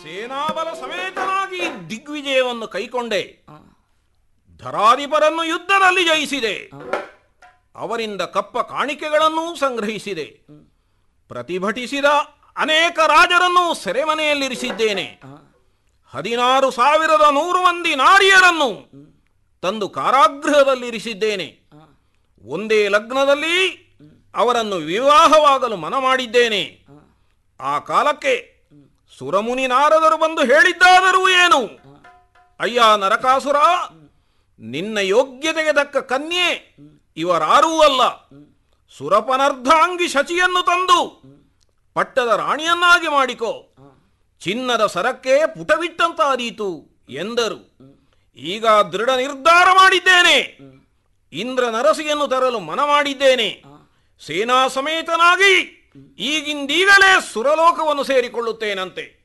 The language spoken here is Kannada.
ಸೇನಾಬಲ ಸಮೇತನಾಗಿ ದಿಗ್ವಿಜಯವನ್ನು ಕೈಕೊಂಡೆ ಧರಾಧಿಪರನ್ನು ಯುದ್ಧದಲ್ಲಿ ಜಯಿಸಿದೆ ಅವರಿಂದ ಕಪ್ಪ ಕಾಣಿಕೆಗಳನ್ನೂ ಸಂಗ್ರಹಿಸಿದೆ ಪ್ರತಿಭಟಿಸಿದ ಅನೇಕ ರಾಜರನ್ನು ಸೆರೆಮನೆಯಲ್ಲಿರಿಸಿದ್ದೇನೆ ಹದಿನಾರು ಸಾವಿರದ ನೂರು ಮಂದಿ ನಾರಿಯರನ್ನು ತಂದು ಕಾರಾಗೃಹದಲ್ಲಿರಿಸಿದ್ದೇನೆ ಒಂದೇ ಲಗ್ನದಲ್ಲಿ ಅವರನ್ನು ವಿವಾಹವಾಗಲು ಮನ ಮಾಡಿದ್ದೇನೆ ಆ ಕಾಲಕ್ಕೆ ಸುರಮುನಿ ನಾರದರು ಬಂದು ಹೇಳಿದ್ದಾದರೂ ಏನು ಅಯ್ಯ ನರಕಾಸುರ ನಿನ್ನ ಯೋಗ್ಯತೆಗೆ ತಕ್ಕ ಕನ್ಯೆ ಇವರಾರೂ ಅಲ್ಲ ಸುರಪನರ್ಧಾಂಗಿ ಶಚಿಯನ್ನು ತಂದು ಪಟ್ಟದ ರಾಣಿಯನ್ನಾಗಿ ಮಾಡಿಕೋ ಚಿನ್ನದ ಸರಕ್ಕೆ ಪುಟವಿಟ್ಟಂತಾದೀತು ಎಂದರು ಈಗ ದೃಢ ನಿರ್ಧಾರ ಮಾಡಿದ್ದೇನೆ ಇಂದ್ರ ನರಸಿಯನ್ನು ತರಲು ಮನ ಮಾಡಿದ್ದೇನೆ ಸೇನಾ ಸಮೇತನಾಗಿ ಈಗಿಂದೀಗಲೇ ಸುರಲೋಕವನ್ನು ಸೇರಿಕೊಳ್ಳುತ್ತೇನಂತೆ